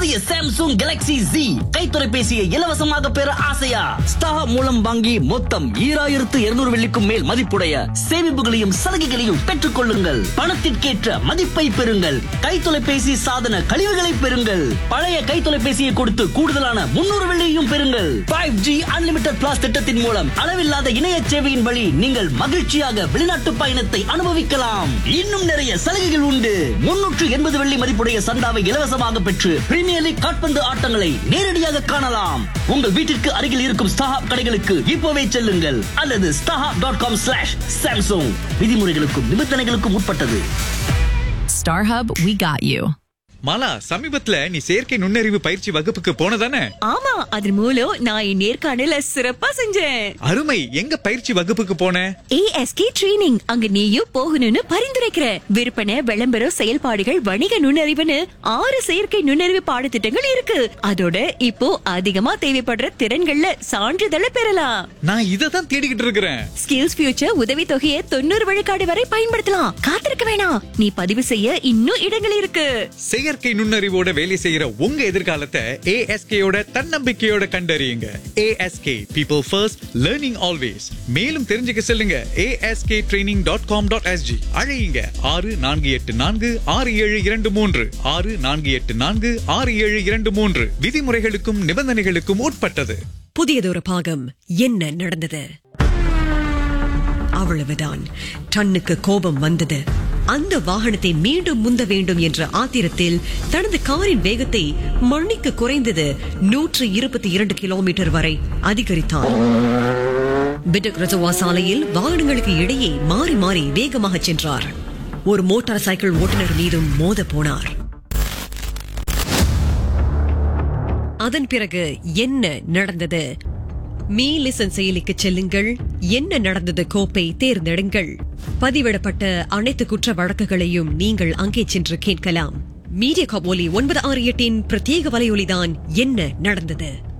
புதிய Samsung Galaxy Z கைத்தொலைபேசியை இலவசமாக பெற ஆசையா ஸ்டார் மூலம் வாங்கி மொத்தம் ஈராயிரத்து இருநூறு வெள்ளிக்கும் மேல் மதிப்புடைய சேமிப்புகளையும் சலுகைகளையும் பெற்றுக் கொள்ளுங்கள் பணத்திற்கேற்ற மதிப்பை பெறுங்கள் கைத்தொலைபேசி சாதன கழிவுகளை பெறுங்கள் பழைய கைத்தொலைபேசியை கொடுத்து கூடுதலான முன்னூறு வெள்ளியையும் பெறுங்கள் ஃபைவ் ஜி அன்லிமிடெட் பிளாஸ் திட்டத்தின் மூலம் அளவில்லாத இணைய சேவையின் வழி நீங்கள் மகிழ்ச்சியாக வெளிநாட்டு பயணத்தை அனுபவிக்கலாம் இன்னும் நிறைய சலுகைகள் உண்டு முன்னூற்று எண்பது வெள்ளி மதிப்புடைய சந்தாவை இலவசமாக பெற்று பிரீமியர் லீக் காட்பந்து ஆட்டங்களை நேரடியாக காணலாம் உங்கள் வீட்டிற்கு அருகில் இருக்கும் ஸ்டாஹாப் கடைகளுக்கு இப்போவே செல்லுங்கள் அல்லது StarHub dot com slash Samsung விதிமுறைகளுக்கும் நிபந்தனைகளுக்கும் உட்பட்டது StarHub, we got you. Mala சமீபத்துல நீ செயற்கை நுண்ணறிவு பயிற்சி வகுப்புக்கு போனதானே ஆமா அதன் மூலம் நான் என் நேர்காணல சிறப்பா செஞ்சேன் அருமை எங்க பயிற்சி வகுப்புக்கு போன ஏஎஸ்கே ட்ரெய்னிங் அங்க நீயும் போகணும்னு பரிந்துரைக்கிற விற்பனை விளம்பரம் செயல்பாடுகள் வணிக நுண்ணறிவுன்னு ஆறு செயற்கை நுண்ணறிவு பாடத்திட்டங்கள் இருக்கு அதோட இப்போ அதிகமா தேவைப்படுற திறன்கள்ல சான்றிதழை பெறலாம் நான் இதை தான் தேடிக்கிட்டு இருக்கிறேன் ஸ்கில்ஸ் ஃபியூச்சர் உதவி தொகையை தொண்ணூறு விழுக்காடு வரை பயன்படுத்தலாம் காத்திருக்க வேணாம் நீ பதிவு செய்ய இன்னும் இடங்கள் இருக்கு செயற்கை நுண்ணறிவோட வேலை செய்யற உங்க எதிர்காலத்தை ஏஎஸ்கேயோட தன்னம்பிக்கையோட கண்டறியுங்க ASK people first learning always மேலும் தெரிஞ்சுக்க செல்லுங்க ASK training dot com dot SG அழையுங்க ஆறு நான்கு எட்டு நான்கு ஆறு ஏழு இரண்டு மூன்று ஆறு நான்கு எட்டு நான்கு ஆறு ஏழு இரண்டு மூன்று விதிமுறைகளுக்கும் நிபந்தனைகளுக்கும் உட்பட்டது புதியதொரு பாகம் என்ன நடந்தது அவ்வளவுதான் டன்னுக்கு கோபம் வந்தது அந்த வாகனத்தை மீண்டும் முந்த வேண்டும் என்ற ஆத்திரத்தில் தனது காரின் வேகத்தை மணிக்கு குறைந்தது நூற்று இருபத்தி இரண்டு கிலோமீட்டர் வரை அதிகரித்தார் பிடக் ரஜவா சாலையில் வாகனங்களுக்கு இடையே மாறி மாறி வேகமாக சென்றார் ஒரு மோட்டார் சைக்கிள் ஓட்டுநர் மீதும் மோத போனார் அதன் பிறகு என்ன நடந்தது மீ லிசன் செயலிக்கு செல்லுங்கள் என்ன நடந்தது கோப்பை தேர்ந்தெடுங்கள் பதிவிடப்பட்ட அனைத்து குற்ற வழக்குகளையும் நீங்கள் அங்கே சென்று கேட்கலாம் மீடியா கபோலி ஒன்பது ஆறு எட்டின் பிரத்யேக வலையொலிதான் என்ன நடந்தது